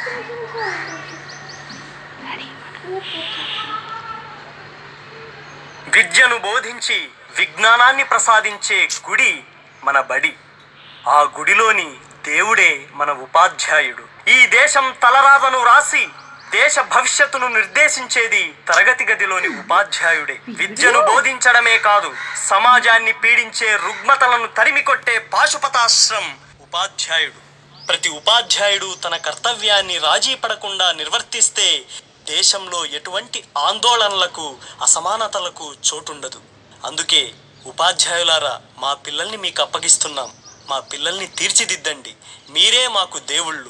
విద్యను బోధించి విజ్ఞానాన్ని ప్రసాదించే గుడి మన బడి ఆ గుడిలోని దేవుడే మన ఉపాధ్యాయుడు ఈ దేశం తలరాతను రాసి దేశ భవిష్యత్తును నిర్దేశించేది తరగతి గదిలోని ఉపాధ్యాయుడే విద్యను బోధించడమే కాదు సమాజాన్ని పీడించే రుగ్మతలను తరిమికొట్టే పాశుపతాశ్రం ఉపాధ్యాయుడు ప్రతి ఉపాధ్యాయుడు తన కర్తవ్యాన్ని రాజీ పడకుండా నిర్వర్తిస్తే దేశంలో ఎటువంటి ఆందోళనలకు అసమానతలకు చోటుండదు అందుకే ఉపాధ్యాయులారా మా పిల్లల్ని మీకు అప్పగిస్తున్నాం మా పిల్లల్ని తీర్చిదిద్దండి మీరే మాకు దేవుళ్ళు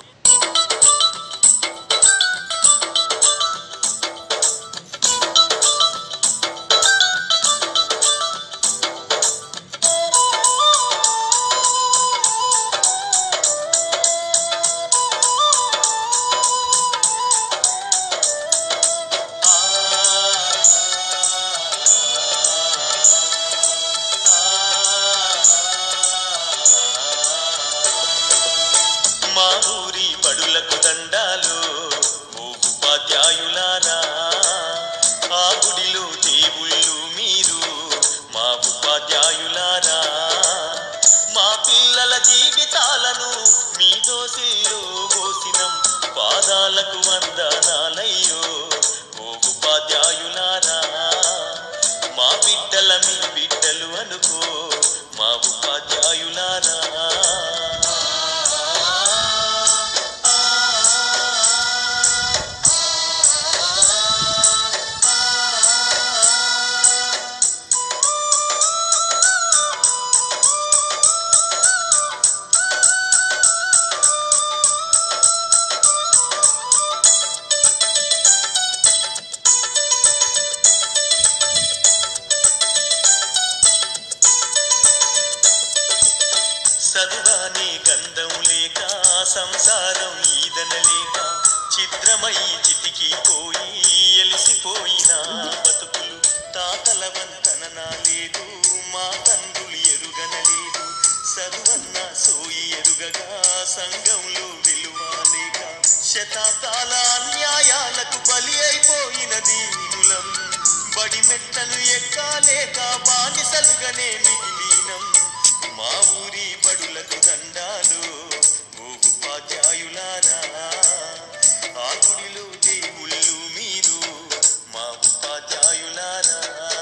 మా ఊరి బడులకు దండాలు ఓ ఉపాధ్యాయులారా ఆ గుడిలో దేవుళ్ళు మీరు మా ఉపాధ్యాయులారా మా పిల్లల జీవితాలను మీ దోసిల్లో పోసినం పాదాలకు వందనాలయ్యో ఓ ఉపాధ్యాయులారా మా బిడ్డల మీ బిడ్డలు అనుకో మా ఉపాధ్యాయులారా చదువానే గంధం లేక సంసారం ఈదనలేక చిత్రమై చితికి పోయి ఎలిసిపోయిన బతుకులు తాతల వంతన లేదు మా తండ్రులు ఎరుగనలేదు చదువన్న సోయి ఎరుగగా సంఘంలో విలువ లేక శతాకాల అన్యాయాలకు బలి అయిపోయిన దీనులం బడి మెట్టలు ఎక్కాలేక బానిసలుగానే మిగిలినం మా ఊరి బడులకు దండాలు ఓ ఉపాధ్యాయులారా ఆ గుడిలో దేవుళ్ళు మీరు మా ఉపాధ్యాయులారా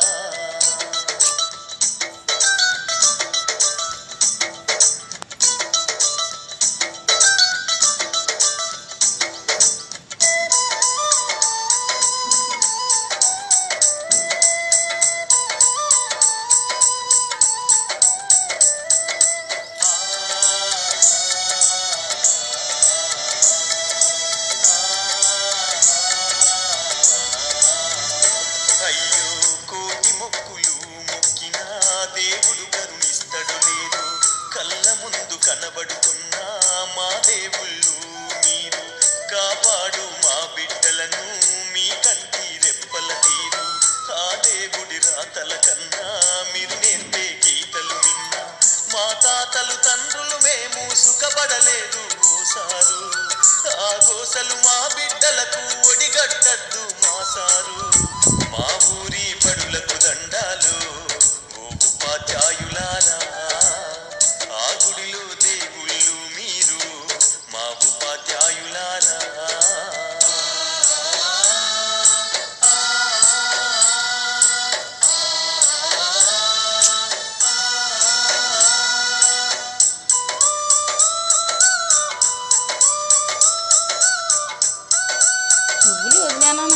అయ్యో కోటి మొక్కులు మొక్కినా దేవుడు కరుణిస్తడు లేదు కళ్ళ ముందు కనబడుతున్నా మా దేవుళ్ళు మీరు కాపాడు మా బిడ్డలను మీ కంటి రెప్పల తీరు ఆ దేవుడి రాతల కన్నా మీరు నేర్పే గీతలు విన్నా మా తాతలు తండ్రులు మేము సుఖపడలేదు ఓసారు ఆ గోసలు మా బిడ్డలకు ఒడిగట్టద్దు మా సారు మా ఊరి బడులకు దండాలు ఓ ఉపాధ్యాయులారా ఆ గుడిలో దేవుళ్ళు మీరు మా ఉపాధ్యాయులారా పువ్వులు వదిలేనా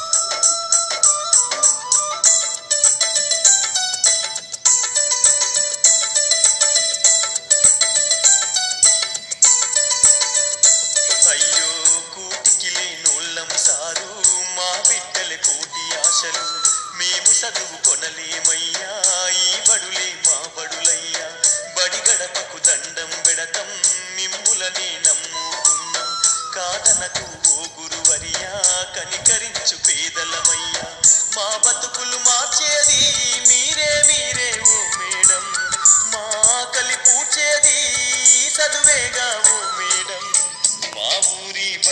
అయ్యో కూటికి లేనోళ్ళం సారు మా బిడ్డల కోటి ఆశలు మేము చదువు కొనలేమయ్యా ఈ బడులే మా బడులయ్యా బడి గడపకు దండం పెడతం మిమ్ములనే నమ్ముకున్నాం కాదనకు ఓ గురువరియా కనికరించు పేదలమయ్యా మా బతుకులు మార్చేది మీరే మీరే ఓ మేడం మా కలి పూచేది చదువేగా ఓ మేడం మా ఊరి